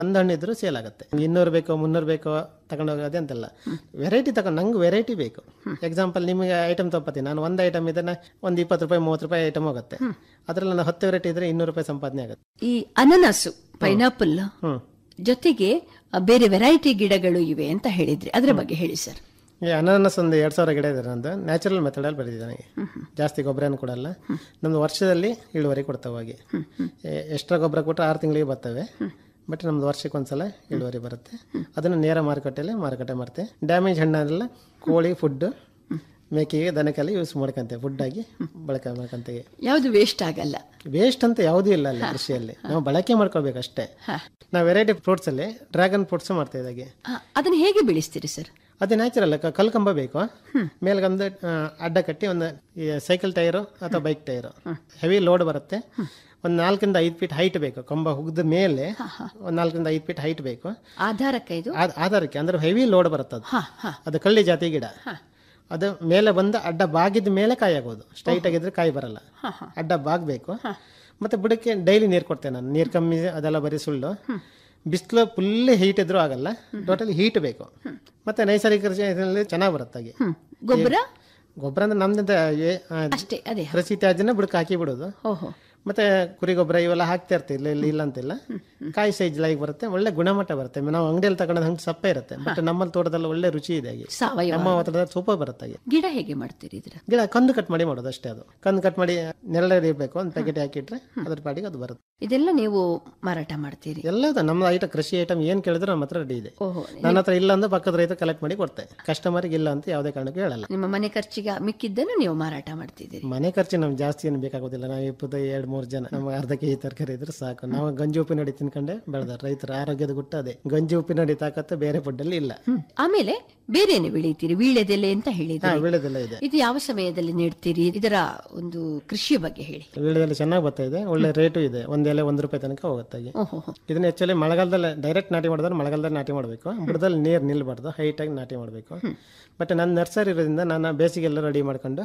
ಒಂದು ಹಣ್ಣು ಇದ್ರೂ ಸೇಲ್ ಆಗುತ್ತೆ ಇನ್ನೂರು ಬೇಕೋ ಮುನ್ನೂರು ಬೇಕೋ ತಗೊಂಡು ಹೋಗೋದೇ ಅಂತಲ್ಲ ವೆರೈಟಿ ತಗೊಂಡು ನಂಗೆ ವೆರೈಟಿ ಬೇಕು ಎಕ್ಸಾಂಪಲ್ ನಿಮಗೆ ಐಟಮ್ ತಗೋತೀನಿ ನಾನು ಒಂದು ಐಟಮ್ ಇದನ್ನ ಒಂದು ಇಪ್ಪತ್ತು ರೂಪಾಯಿ ಮೂವತ್ತು ರೂಪಾಯಿ ಐಟಮ್ ಹೋಗುತ್ತೆ ಅದ್ರಲ್ಲಿ ನಾನು ಹತ್ತು ವೆರೈಟಿ ಇದ್ರೆ ಇನ್ನೂರು ರೂಪಾಯಿ ಸಂಪಾದನೆ ಆಗುತ್ತೆ ಈ ಅನನಸು ಪೈನಾಪಲ್ ಹ್ಮ್ ಜೊತೆಗೆ ಆ, ಬೇರೆ ವೆರೈಟಿ ಗಿಡಗಳು ಇವೆ ಅಂತ ಹೇಳಿದ್ರಿ ಅದರ ಬಗ್ಗೆ ಹೇಳಿ ಸರ್ ಈ ಅನಾನಸ್ ಒಂದು ಎರಡು ಸಾವಿರ ಗಿಡ ಇದೆ ನಂದು ನ್ಯಾಚುರಲ್ ಮೆಥಡಲ್ಲಿ ಬೆಳೆದಿದ್ದಾನೆ ಜಾಸ್ತಿ ಗೊಬ್ಬರ ಏನು ಕೊಡಲ್ಲ ನಮ್ದು ವರ್ಷದಲ್ಲಿ ಇಳುವರಿ ಕೊಡ್ತಾವೆ ಹೋಗಿ ಎಕ್ಸ್ಟ್ರಾ ಗೊಬ್ಬರ ಕೊಟ್ಟರೆ ಆರು ತಿಂಗಳಿಗೆ ಬರ್ತವೆ ಬಟ್ ನಮ್ದು ವರ್ಷಕ್ಕೆ ಒಂದ್ಸಲ ಇಳುವರಿ ಬರುತ್ತೆ ಅದನ್ನು ನೇರ ಮಾರುಕಟ್ಟೆಯಲ್ಲಿ ಮಾರುಕಟ್ಟೆ ಮಾಡ್ತೆ ಡ್ಯಾಮೇಜ್ ಹಣ್ಣನ್ನೆಲ್ಲ ಕೋಳಿ ಫುಡ್ ಮೇಕೆಗೆ ದನಕ್ಕೆಲ್ಲ ಯೂಸ್ ಮಾಡ್ಕೊಂತೇವೆ ಫುಡ್ ಆಗಿ ಬಳಕೆ ಮಾಡ್ಕೊಂತೇವೆ ಯಾವುದು ವೇಸ್ಟ್ ಆಗಲ್ಲ ವೇಸ್ಟ್ ಅಂತ ಯಾವುದೂ ಇಲ್ಲ ಅಲ್ಲಿ ಕೃಷಿಯಲ್ಲಿ ನಾವು ಬಳಕೆ ಮಾಡ್ಕೋಬೇಕು ಅಷ್ಟೇ ನಾವು ವೆರೈಟಿ ಫ್ರೂಟ್ಸ್ ಅಲ್ಲಿ ಡ್ರ್ಯಾಗನ್ ಫ್ರೂಟ್ಸ್ ಮಾಡ್ತೇವೆ ಇದಾಗೆ ಆ, ಅದನ್ನ ಹೇಗೆ ಬೆಳೆಸ್ತೀರಿ ಸರ್ ಅದು ನ್ಯಾಚುರಲ್ ಕಲ್ಕಂಬ ಬೇಕು ಮೇಲ್ಗೊಂದು ಆ, ಅಡ್ಡ ಕಟ್ಟಿ ಒಂದು ಈ ಸೈಕಲ್ ಟೈರು ಅಥವಾ ಬೈಕ್ ಟೈರು ಹೆವಿ ಲೋಡ್ ಬರುತ್ತೆ ಒಂದು ನಾಲ್ಕರಿಂದ ಐದು ಫೀಟ್ ಹೈಟ್ ಬೇಕು ಕಂಬ ಹುಗ್ದ ಮೇಲೆ ಒಂದು ನಾಲ್ಕರಿಂದ ಐದು ಫೀಟ್ ಹೈಟ್ ಬೇಕು ಆಧಾರಕ್ಕೆ ಇದು ಆದ್- ಆಧಾರಕ್ಕೆ ಅಂದ್ರೆ ಹೆವಿ ಲೋಡ್ ಬರುತ್ತೆ ಅದು ಹಾ ಹಾ ಅದು ಕಳ್ಳಿ ಜಾತಿ ಗಿಡ ಅದು ಮೇಲೆ ಬಂದು ಅಡ್ಡ ಬಾಗಿದ ಮೇಲೆ ಕಾಯಿ ಆಗೋದು ಸ್ಟ್ರೈಟ್ ಆಗಿದ್ರೆ ಕಾಯಿ ಬರಲ್ಲ ಅಡ್ಡ ಬಾಗಬೇಕು ಮತ್ತೆ ಬುಡಕ್ಕೆ ಡೈಲಿ ನೀರು ಕೊಡ್ತೇನೆ ನಾನು ನೀರು ಕಮ್ಮಿ ಅದೆಲ್ಲ ಬರೀ ಸುಳ್ಳು ಬಿಸಿಲು ಫುಲ್ ಹೀಟ್ ಇದ್ರೂ ಆಗಲ್ಲ ಟೋಟಲಿ ಹೀಟ್ ಬೇಕು ಮತ್ತೆ ನೈಸರ್ಗಿಕ ಕೃಷಿಯಲ್ಲಿ ಚೆನ್ನಾಗಿ ಬರುತ್ತೆ ಹಾಗೆ ಹ್ಮ್ ಗೊಬ್ಬರ ಗೊಬ್ಬರ ಅಂದ್ರೆ ನಮ್ದಿಂದ ಏ- ಆ, ಅಷ್ಟೇ ಅದೇ ಕೃಷಿ ತ್ಯಾಜ್ಯನ ಬುಡಕ್ಕೆ ಹಾಕಿ ಬಿಡೋದು ಓಹೋ ಮತ್ತೆ ಕುರಿ ಗೊಬ್ಬರ ಇವೆಲ್ಲ ಹಾಕ್ತಾ ಇರ್ತೀವಿ ಇಲ್ಲ ಇಲ್ಲ ಇಲ್ಲ ಅಂತಿಲ್ಲ ಕಾಯಿ ಸೈಜ್ ಲೈಕ್ ಬರುತ್ತೆ ಒಳ್ಳೆ ಗುಣಮಟ್ಟ ಬರುತ್ತೆ ನಾವು ಅಂಗಡಿಯಲ್ಲಿ ತಗೊಂಡು ಹಂಗೆ ಸಪ್ಪೆ ಇರುತ್ತೆ ಬಟ್ ನಮ್ಮಲ್ಲಿ ತೋಟದಲ್ಲಿ ಒಳ್ಳೆ ರುಚಿ ಇದೆ ಹಾಗೆ ಸಾವಯವ ನಮ್ಮ ತೋಟದಲ್ಲಿ ಸೂಪರ್ ಬರುತ್ತೆ ಹಾಗೆ ಗಿಡ ಹೇಗೆ ಮಾಡ್ತೀರಿ ಇದ್ರ ಗಿಡ ಕಂದು ಕಟ್ ಮಾಡಿ ಮಾಡೋದು ಅಷ್ಟೇ ಅದು ಕಂದು ಕಟ್ ಮಾಡಿ ನೆರಳಲ್ಲಿ ಇರಬೇಕು ಒಂದು ಪ್ಯಾಕೆಟ್ ಹಾಕಿಟ್ರೆ ಅದ್ರ ಪಾಡಿಗೆ ಅದು ಬರುತ್ತೆ ಇದೆಲ್ಲ ನೀವು ಮಾರಾಟ ಮಾಡ್ತೀರಿ ಎಲ್ಲದ ನಮ್ಮ ಐಟಮ್ ಕೃಷಿ ಐಟಮ್ ಏನ್ ಕೇಳಿದ್ರು ನಮ್ಮ ಹತ್ರ ರೆಡಿ ಇದೆ ಓಹೋ ನನ್ನ ಹತ್ರ ಇಲ್ಲ ಅಂದ್ರೆ ಪಕ್ಕದ ರೈತ ಕಲೆಕ್ಟ್ ಮಾಡಿ ಕೊಡ್ತೆ ಕಸ್ಟಮರ್ಗೆ ಇಲ್ಲ ಅಂತ ಯಾವುದೇ ಕಾರಣಕ್ಕೂ ಹೇಳಲ್ಲ ನಿಮ್ಮ ಮನೆ ಖರ್ಚಿಗೆ ಮಿಕ್ಕಿದ್ದನ್ನು ನೀವು ಮಾರಾಟ ಮಾಡ್ತಿದ್ದೀರಿ ಮನೆ ಖರ್ಚು ನಮ್ಗೆ ಜಾಸ್ತಿ ಏನು ಬೇಕಾಗೋದಿಲ್ಲ ನಾವು ಇಪ್ಪತ್ತು ಎರಡು ಮೂರು ಜನ ನಮ್ಗೆ ಅರ್ಧ ಕೆಜಿ ತರಕಾರಿ ಇದ್ರೆ ಸಾಕು ನಾವು ಗಂಜಿ ಉಪ್ಪಿನ ಅಡಿ ತಿನ್ಕೊಂಡೆ ಬೆಳೆದ ರೈತರ ಆರೋಗ್ಯದ ಗುಟ್ಟ ಅದೇ ಗಂಜಿ ಉಪ್ಪಿನ ಅಡಿ ತಾಕತ್ತು ಬೇರೆ ಫುಡ್ಡಲ್ಲಿ ಇಲ್ಲ ಆಮೇಲೆ ಬೇರೇನು ಬೆಳೀತೀರಿ ವೀಳ್ಯದೆಲೆ ಅಂತ ಹಾ ಹೇಳಿದ್ರಿ ವೀಳ್ಯದೆಲ್ಲ ಇದೆ ಇದು ಯಾವ ಸಮಯದಲ್ಲಿ ನೆಡ್ತೀರಿ ಇದರ ಒಂದು ಕೃಷಿಯ ಬಗ್ಗೆ ಹೇಳಿ ವೀಳ್ಯದೆಲ್ಲ ಚೆನ್ನಾಗಿ ಬರ್ತಾ ಇದೆ ಒಳ್ಳೆ ರೇಟು ಇದೆ ಒಂದ್ ಎಲೆ ಒಂದು ರೂಪಾಯಿ ತನಕ ಹೋಗುತ್ತೆ ಹಾಗೆ ಓಹೋ ಇದನ್ನ ಆಕ್ಚುಲಿ ಮಳೆಗಾಲದಲ್ಲಿ ಡೈರೆಕ್ಟ್ ನಾಟಿ ಮಾಡಿದ್ರೆ ಮಳೆಗಾಲದಲ್ಲಿ ನಾಟಿ ಮಾಡಬೇಕು ಬುಡದಲ್ಲಿ ನೀರು ನಿಲ್ಬಾರ್ದು ಹೈಟಾಗಿ ನಾಟಿ ಮಾಡಬೇಕು ಬಟ್ ನನ್ನ ನರ್ಸರಿ ಇರೋದ್ರಿಂದ ನಾನು ಬೇಸಿಗೆಲ್ಲ ರೆಡಿ ಮಾಡ್ಕೊಂಡು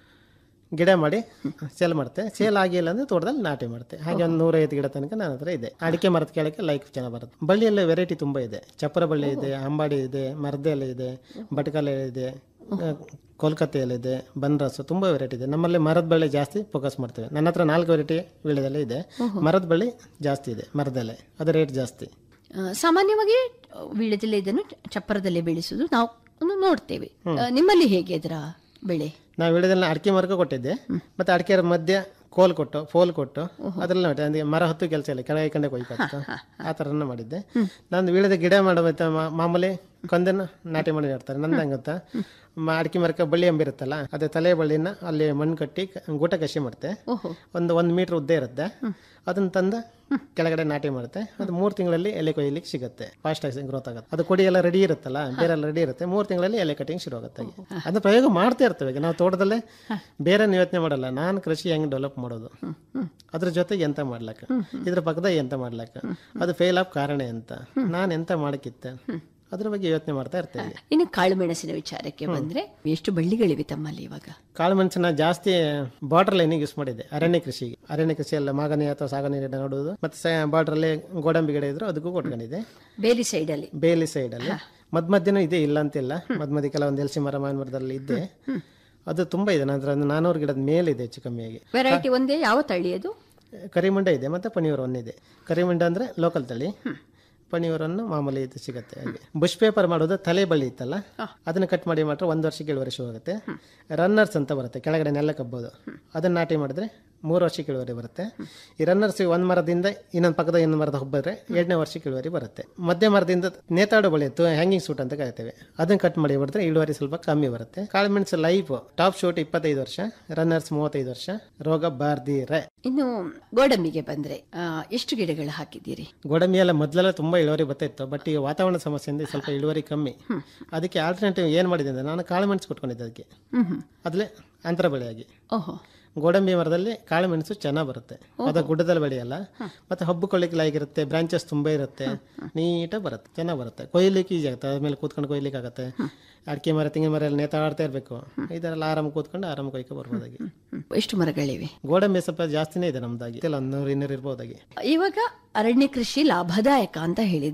ಗಿಡ ಮಾಡಿ ಸೇಲ್ ಮಾಡ್ತೆ ಸೇಲ್ ಆಗಿಲ್ಲ ಅಂದ್ರೆ ತೋಟದಲ್ಲಿ ನಾಟಿ ಮಾಡ್ತೆ ಹಾಗೆ ಒಂದು ನೂರೈವತ್ತು ಗಿಡ ತನಕ ನನ್ನ ಹತ್ರ ಇದೆ ಅಡಿಕೆ ಮರದ ಕೆಳಕ್ಕೆ ಲೈಕ್ ಚೆನ್ನಾಗಿ ಬರುತ್ತೆ ಬಳ್ಳಿಯಲ್ಲಿ ವೆರೈಟಿ ತುಂಬಾ ಇದೆ ಚಪ್ಪರ ಬಳ್ಳಿ ಇದೆ ಅಂಬಾಡಿ ಇದೆ ಮರದ ಎಲೆ ಇದೆ ಬಟಕಾಲ ಎಲೆ ಇದೆ ಆ, ಕೋಲ್ಕತ್ತೆ ಎಲೆ ಇದೆ ಬನ್ರಸು ತುಂಬಾ ವೆರೈಟಿ ಇದೆ ನಮ್ಮಲ್ಲಿ ಮರದ ಬಳ್ಳಿ ಜಾಸ್ತಿ ಫೋಕಸ್ ಮಾಡ್ತೇವೆ ನನ್ನ ಹತ್ರ ನಾಲ್ಕು ವೆರೈಟಿ ವೀಳ್ಯದೆಲೆ ಇದೆ ಮರದ ಬಳ್ಳಿ ಜಾಸ್ತಿ ಇದೆ ಮರದೆಲೆ ಅದು ರೇಟ್ ಜಾಸ್ತಿ ಆ, ಸಾಮಾನ್ಯವಾಗಿ ಆ, ವೀಳ್ಯದೆಲೆ ಇದನ್ನು ಚಪ್ಪರದಲ್ಲೇ ಬೆಳೆಸುವುದು ನಾವು ಒಂದು ನೋಡ್ತೇವೆ ಆ, ನಿಮ್ಮಲ್ಲಿ ಹೇಗೆ ಇದರ ಬೆಳೆ ನಾವು ವೀಳ್ಯದೆಲೆ ಅಡಿಕೆ ಮರಕ ಕೊಟ್ಟಿದ್ದೆ ಮತ್ತೆ ಅಡಿಕೆ ಮಧ್ಯ ಕೋಲ್ ಕೊಟ್ಟು ಫೋಲ್ ಕೊಟ್ಟು ಅದ್ರಲ್ಲಿ ನೋಡಿ ಅಂದ್ರೆ ಮರ ಹತ್ತು ಕೆಲಸ ಇಲ್ಲ ಕೆಳಗೆ ಕಂಡೆ ಕೊಯ್ಕೊತ್ತು ಆ ಥರನ ಮಾಡಿದ್ದೆ ನಾನು ವೀಳ್ಯದ ಗಿಡ ಮಾಡಬೇಕು ಮಾಮೂಲಿ ಕೊಂದನ್ನ ನಾಟಿ ಮಾಡಿ ಇಡ್ತಾರೆ ನಂದು ಹಂಗತ್ತ ಅಡಿಕೆ ಮರಕ್ಕೆ ಬಳ್ಳಿ ಎಂಬಿರುತ್ತಲ್ಲ ಅದೇ ತಲೆ ಬಳ್ಳಿನ ಅಲ್ಲಿ ಮಣ್ಣು ಕಟ್ಟಿ ಕ- ಗೂಟ ಕಸಿ ಮಾಡ್ತೆ ಓಹೋ ಒಂದು ಒಂದು ಮೀಟರ್ ಉದ್ದ ಇರುತ್ತೆ ಅದನ್ನ ತಂದು ಕೆಳಗಡೆ ನಾಟಿ ಮಾಡುತ್ತೆ ಅದು ಮೂರು ತಿಂಗಳಲ್ಲಿ ಎಲೆ ಕೊಯ್ಲಿಕ್ಕೆ ಸಿಗುತ್ತೆ ಫಾಸ್ಟ್ ಆಗಿ ಗ್ರೋತ್ ಆಗುತ್ತೆ ಅದು ಕೊಡಿ ಎಲ್ಲ ರೆಡಿ ಇರುತ್ತಲ್ಲ ಬೇರೆ ಎಲ್ಲ ರೆಡಿ ಇರುತ್ತೆ ಮೂರು ತಿಂಗಳಲ್ಲಿ ಎಲೆ ಕಟಿಂಗ್ ಶುರು ಆಗುತ್ತೆ ಹಾಗೆ. ಅದು ಪ್ರಯೋಗ ಮಾಡ್ತಾ ಇರ್ತೇವೆ ಈಗ ನಾವು ತೋಟದಲ್ಲೇ ಬೇರೆ ಯೋಚನೆ ಮಾಡಲ್ಲ ನಾನು ಕೃಷಿ ಹೆಂಗ್ ಡೆವಲಪ್ ಮಾಡೋದು ಅದ್ರ ಜೊತೆಗೆ ಎಂತ ಮಾಡ್ಲಕ್ಕ ಇದ್ರ ಪಕ್ಕದಾಗ ಎಂತ ಮಾಡ್ಲಕ್ಕ ಅದು ಫೇಲ್ ಆಫ್ ಕಾರಣ ಎಂತ ನಾನು ಎಂತ ಮಾಡಕ್ಕಿತ್ತೆ ಅದ್ರ ಬಗ್ಗೆ ಯೋಚನೆ ಮಾಡ್ತಾ ಇರ್ತೇವೆ ಇನ್ನು ಕಾಳು ಮೆಣಸಿನ ವಿಚಾರಕ್ಕೆ ಬಂದ್ರೆ ಎಷ್ಟು ಬಳ್ಳಿಗಳಿವೆ ತಮ್ಮಲ್ಲಿ ಇವಾಗ ಕಾಳು ಮೆಣಸನ್ನ ಜಾಸ್ತಿ ಬಾರ್ಡರ್ ಲೈನಿಗೆ ಯೂಸ್ ಮಾಡಿದೆ ಅರಣ್ಯ ಕೃಷಿಗೆ ಅರಣ್ಯ ಕೃಷಿ ಎಲ್ಲ ಮಾಗನಿ ಅಥವಾ ಸಾಗಣೆ ಗಿಡ ನೋಡುವುದು ಮತ್ತೆ ಬಾರ್ಡರ್ ಅಲ್ಲಿ ಗೋಡಂಬಿ ಗಿಡ ಇದ್ರು ಅದಕ್ಕೂ ಕೊಟ್ಕೊಂಡಿದೆ ಬೇಲಿ ಸೈಡ್ ಅಲ್ಲಿ ಬೇಲಿ ಸೈಡ್ ಅಲ್ಲಿ ಮಧ್ಯ ಮಧ್ಯನೂ ಇದೆ ಇಲ್ಲ ಅಂತಿಲ್ಲ ಮಧ್ಯ ಮಧ್ಯ ಕೆಲವೊಂದು ಎಲ್ಸಿ ಮರ ಮಾವಿನ ಮರದಲ್ಲಿ ಇದ್ದೆ ಅದು ತುಂಬಾ ಇದೆ ನಂತರ ಒಂದು ನಾನೂರು ಗಿಡದ ಮೇಲಿದೆ ಹೆಚ್ಚು ಕಮ್ಮಿಯಾಗಿ ವೆರೈಟಿ ಒಂದೇ ಯಾವ ತಳಿ ಅದು ಕರಿಮಂಡ ಇದೆ ಮತ್ತೆ ಪನೀರ್ ಒನ್ ಇದೆ ಕರಿಮಂಡ ಅಂದ್ರೆ ಲೋಕಲ್ ತಳಿ ಪನೀರನ್ನು ಮಾಮೂಲಿ ಇದು ಸಿಗುತ್ತೆ ಹಾಗೆ ಬುಷ್ ಪೇಪರ್ ಮಾಡೋದು ತಲೆ ಬಳ್ಳಿ ಇತ್ತಲ್ಲ ಅದನ್ನ ಕಟ್ ಮಾಡಿ ಮಾತ್ರ ಒಂದು ವರ್ಷಕ್ಕೆ ಇಳುವರಿ ಶುರು ಆಗುತ್ತೆ ರನ್ನರ್ಸ್ ಅಂತ ಬರುತ್ತೆ ಕೆಳಗಡೆ ನೆಲ್ಲ ಕಬ್ಬೋದು ಅದನ್ನ ನಾಟಿ ಮಾಡಿದ್ರೆ ಮೂರು ವರ್ಷಕ್ಕೆ ಇಳುವರಿ ಬರುತ್ತೆ ಈ ರನ್ನರ್ಸ್ ಒಂದು ಮರದಿಂದ ಇನ್ನೊಂದು ಪಕ್ಕದ ಇನ್ನೊಂದು ಮರದ ಹಬ್ಬಿದ್ರೆ ಎರಡನೇ ವರ್ಷಕ್ಕೆ ಇಳುವರಿ ಬರುತ್ತೆ ಮಧ್ಯ ಮರದಿಂದ ನೇತಾಡು ಬಳಿ ಇತ್ತು ಹ್ಯಾಂಗಿಂಗ್ ಸೂಟ್ ಅಂತ ಕರಿತೇವೆ ಅದನ್ನ ಕಟ್ ಮಾಡಿ ಬಿಡಿದ್ರೆ ಇಳುವರಿ ಸ್ವಲ್ಪ ಕಮ್ಮಿ ಬರುತ್ತೆ ಕಾಳುಮೆಣಸು ಲೈಫ್ ಟಾಪ್ ಶೂಟ್ ಇಪ್ಪತ್ತೈದು ವರ್ಷ ರನ್ನರ್ಸ್ ಮೂವತ್ತೈದು ವರ್ಷ ರೋಗ ಬಾರ್ದಿರೆ ಇನ್ನು ಗೋಡಂಬಿಗೆ ಬಂದ್ರೆ ಆ, ಎಷ್ಟು ಗಿಡಗಳು ಹಾಕಿದ್ದೀರಿ ಗೋಡಂಬಿ ಎಲ್ಲ ಮೊದಲೆಲ್ಲ ತುಂಬಾ ಇಳುವರಿ ಬರ್ತಾ ಇತ್ತು ಬಟ್ ಈಗ ವಾತಾವರಣ ಸಮಸ್ಯೆಯಿಂದ ಸ್ವಲ್ಪ ಇಳುವರಿ ಕಮ್ಮಿ ಅದಕ್ಕೆ ಆಲ್ಟರ್ನೇಟಿವ್ ಏನು ಮಾಡಿದೆ ಅಂದ್ರೆ ನಾನು ಕಾಳು ಮೆಣಸು ಕೊಟ್ಕೊಂಡಿದ್ದೆ ಅದಕ್ಕೆ ಹ್ಮ್ ಹ್ಮ್ ಅದ್ಲೇ ಅಂತರ ಬೆಳೆಯಾಗಿ ಓಹೋ ಗೋಡಂಬಿ ಮರದಲ್ಲಿ ಕಾಳು ಮೆಣಸು ಚೆನ್ನಾಗಿ ಬರುತ್ತೆ ಅದು ಗುಡ್ಡದಲ್ಲಿ ಬೆಳೆಯಲ್ಲ ಮತ್ತೆ ಹಬ್ಬ ಕೊಳ್ಳಿಕ್ಕೆ ಆಗಿರುತ್ತೆ ಬ್ರಾಂಚಸ್ ತುಂಬಾ ಇರುತ್ತೆ ನೀಟಾಗಿ ಬರುತ್ತೆ ಚೆನ್ನಾಗಿ ಬರುತ್ತೆ ಕೊಯ್ಲಿಕ್ಕೆ ಈಜಿ ಆಗುತ್ತೆ ಅದ್ಮೇಲೆ ಕೂತ್ಕೊಂಡು ಕೊಯ್ಲಿಕ್ಕೆ ಆಗುತ್ತೆ ಅಡಿಕೆ ಮರ ತೆಂಗಿನ ಮರ ಎಲ್ಲ ನೇತಾಡ್ತಾ ಇರಬೇಕು ಇದರೆಲ್ಲ ಆರಾಮ ಕೂತ್ಕೊಂಡು ಆರಾಮ ಕೊಯ್ಕೊ ಬರ್ಬೋದಾಗಿ ಹ್ಮ್. ಎಷ್ಟು ಮರಗಳಿವೆ ಗೋಡಂಬಿ ಸ್ವಲ್ಪ ಜಾಸ್ತಿನೇ ಇದೆ ನಮ್ದಾಗಿ ಒಂದು ನೂರು ಇನ್ನೂರು ಇರ್ಬೋದಾಗಿ ಇವಾಗ ಅರಣ್ಯ ಕೃಷಿ ಲಾಭದಾಯಕ ಅಂತ ಹೇಳಿದ್ರಿ